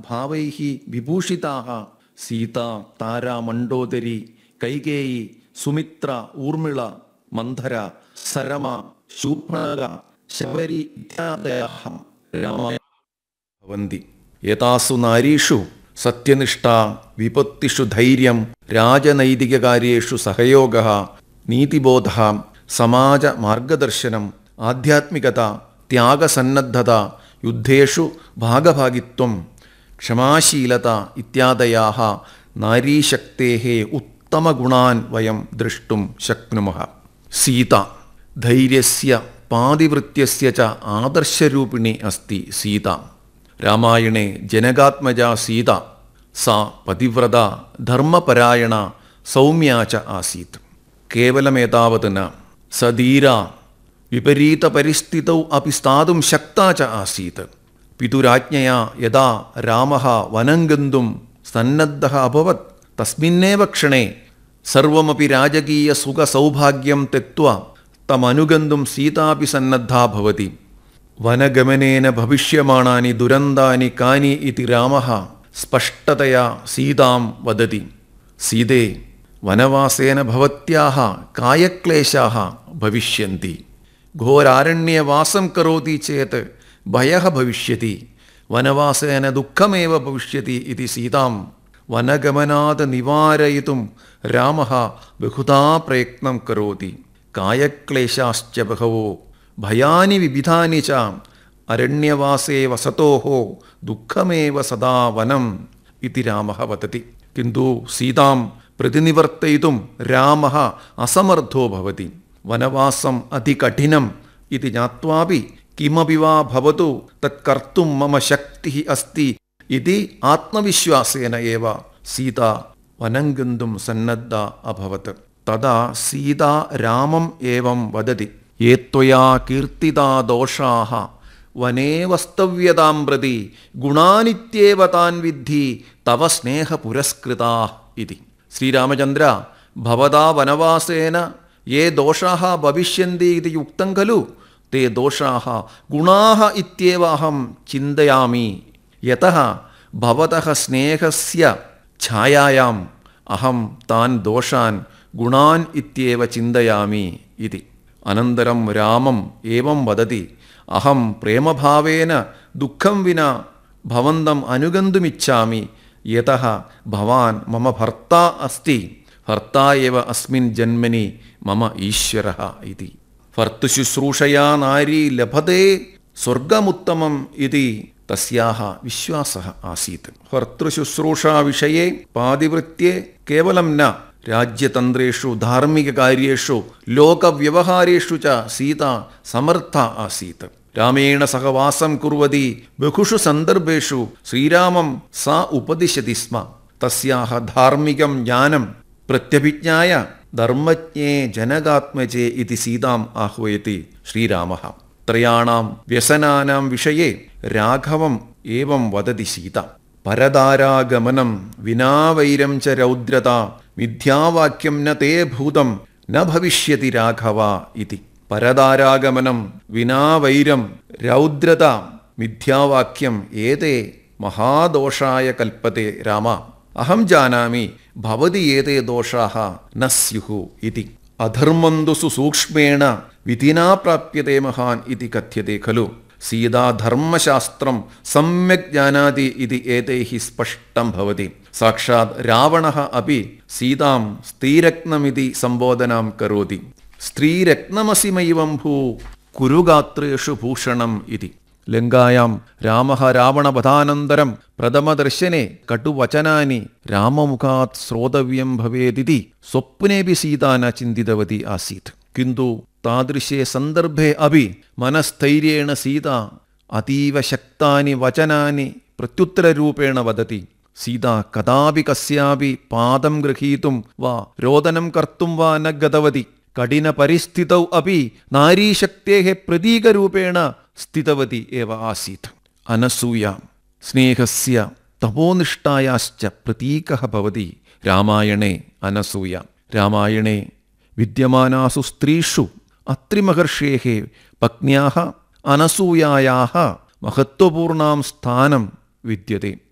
ഭാവൈः വിഭൂഷിതാः സീത താര മണ്ഡോദരി കൈകേയി സുമിത്ര ഊർമിള മന്ധര സരമ ശൂർപ്പണക ശബരി ഇത്യാദയः രാമായ ഭവന്തി ഏതാസു നാരീഷു സത്യനിഷ്ഠ വിപത്തിഷു ധൈര്യം രാജനൈതികകാര്യേഷു സഹയോഗ നീതിബോധ സമാജ മാർഗദർശനം ആധ്യാത്മികത ത്യാഗസന്നദ്ധത യുദ്ധേഷു ഭാഗഭാഗിത്വം ക്ഷമാശീലത ഇത്യാദയാः നാരീശക്തേः ഉത്തമഗുണാൻ വയം ദ്രഷ്ടും ശക്നുമः സീത ധൈര്യസ്യ പാതിവൃത്യസ്യ ച ആദർശരൂപിണി അസ്തി സീത രാമായണേ ജനകാത്മജ സീത സാ പതിവ്രത ധർമ്മപരായണ സൗമ്യാ ച ആസീത് കേവലമേതാവത് ന സധീര വിപരീതപരിസ്ഥിതൗ അപി സ്ഥാതും ശക്താ ച ആസീത് പിതുരാജ്ഞയാ യഥാ രാമः വനം ഗന്തും സന്നദ്ധः അഭവത് തസ്മിന്നേവ ക്ഷണേ സർവമപി രാജകീയ സുഖ സൗഭാഗ്യം തെക്വ തമനുഗന്തും സീതാപി സന്നദ്ധാ ഭവതി വനഗമനേന ഭവിഷ്യമാണാനി ദുരന്താനി കാനി ഇതി രാമः സ്പഷ്ടതയാ സീതാം വദതി സീതേ വനവാസേന ഭവത്യാः കായക്ലേശാः ഭവിഷ്യന്തി ഘോരാരണ്യവാസം കരോതി ചേത് ഭയഃ ഭവിഷ്യതി വനവാസേന ദുഃഖമേവ ഭവിഷ്യതി ഇതി സീതാം വനഗമനാത് നിവാരയിതും രാമः ബഹുധാ പ്രയത്നം കരോതി കായക്ലേശാശ്ച ബഹവോ ഭയാനി വിവിധാനി ച അരണ്യവാസേ വസതോः ദുഃഖമേവ സദാ വനം ഇതി രാമः വദതി കിന്തു സീതാം പ്രതിനിവർത്തയിതും രാമः അസമർത്ഥോ ഭവതി വനവാസം അതികഠിനം ഇതി ജ്ഞാത്വാപി കിമപി വാ ഭവതു തത് കർത്തും മമ ശക്തി അസ്തി ഇതി ആത്മവിശ്വാസേന ഏവ സീത വനം ഗന്തും സന്നദ്ധ അഭവത് തഥാ സീത രാമം ഏവം വദതി യേ ത്വയാ കീർത്തിതാ ദോഷാः വനേ വസ്തവ്യതാം പ്രതി ഗുണാനിത്യേവ താൻ വിദ്ധി തവ സ്നേഹപുരസ്കൃതാ ഇതി ശ്രീരാമചന്ദ്ര ഭവതാ വനവാസേന യേ ദോഷാः ഭവിഷ്യന്തി ഇതി യുക്തം ഖലു തേ ദോഷാः ഗുണാः ഇത്യേവ അഹം ചിന്തയാമി യതഃ ഭവതः സ്നേഹസ്യ ഛായായാം അഹം താൻ ദോഷാൻ ഗുണാൻ ഇത്യേവ ചിന്തയാമി ഇതി അനന്തരം രാമം ഏവം വദതി അഹം പ്രേമഭാവേന ദുഃഖം വിന ഭവന്തം അനുഗന്തുമിച്ഛാമി യതഃ ഭവാൻ മമ ഭർത്ത അസ്തി ഭർത്ത ഏവ അസ്മിൻ ജന്മനി മമ ഈശ്വര ഇതി ഭർത്തുശുശ്രൂഷയാ നാരി ലഭത്തെ സ്വർഗമുത്തമം ഇതി തസ്യാഹ വിശ്വാസഃ ആസീത് ഭർത്തൃശുശ്രൂഷാവിഷയെ പാതിവൃത്യേ കേവലം ന രാജ്യതന്ത്രേഷു ധാർമ്മികകാര്യേഷു ലോകവ്യവഹാരേഷു ച സീത സമർത്ഥ ആസീത് രാമേണ സഹ വാസം കുർവതി ബഹുഷു സന്ദർഭേഷു ശ്രീരാമം സ ഉപദിശതി സ്മ തസ്യാഹ ധാർമ്മികം ജ്ഞാനം പ്രത്യഭിജ്ഞായ ധർമ്മജ്ഞേ ജനകാത്മജേ ഇതി സീതാം ആഹ്വയതി ശ്രീരാമഃ ത്രയാണാം വ്യസനാനാം വിഷയെ രാഘവം ഏവം വദതി സീത പരതാരാഗമനം വിനാവൈരം ച രൗദ്രത മിഥ്യാവാക്യം ന തേ ഭൂതം ന ഭവിഷ്യതി രാഘവ ഇതി പരതാരാഗമനം വിനാവൈരം രൗദ്രത മിഥ്യാവാക്യം ഏതേ മഹാദോഷായ കൽപ്പത്തെ രാമ അഹം ജാനാമി ഭവതി ഏതേ ദോഷാः ന സ്യുः ഇതി അധർമ്മം തു സുസൂക്ഷ്മേണ വിധിനാ പ്രാപ്യത്തെ മഹാൻ ഇതി കഥ്യത്തെ ഖലു സീതാ ധർമ്മശാസ്ത്രം സമ്യക് ജാനാതി ഇതി ഏതൈः സ്പഷ്ടം ഭവതി സാക്ഷാത് രാവണः അപി സീതാം സ്ത്രീരത്നമിതി സംബോധനാം കരോതി സ്ത്രീരത്നമസി മൈവം ഭൂ കുരുഗാത്രേഷു ഭൂഷണം ഇതി ലങ്കായാം രാമഃ രാവണവധാനന്തരം പ്രഥമദർശനെ കടുവചനാനി രാമമുഖാത് ശ്രോതവ്യം ഭവേദിതി സ്വപ്നേപി സീത ന ചിന്തിതവതി ആസീത് കിന്തു താദൃശേ സന്ദർഭേ അപി മനസ്ഥൈര്യേണ സീത അതീവ ശക്താനി വചനാനി പ്രത്യുത്തരരൂപേണ വദതി സീത കഥാപി കസ്യാപി പാദം ഗൃഹീതും വാ രോദനം കർത്തും വാ ന ഗതവതി കഠിന പരിസ്ഥിതൗ അപി നാരീശക്തേ പ്രതീകരൂപേണ സ്ഥിതവതി ഏവ ആസീത് അനസൂയ സ്നേഹസ്യ തപോനിഷ്ഠായാശ്ച പ്രതീകഃ ഭവതി രാമായണേ അനസൂയ രാമായണേ വിദ്യമാനാസു സ്ത്രീഷു അത്രിമഹർഷേः പത്ന്യാः അനസൂയായാः മഹത്വപൂർണാം സ്ഥാനം വിദ്യത്തെ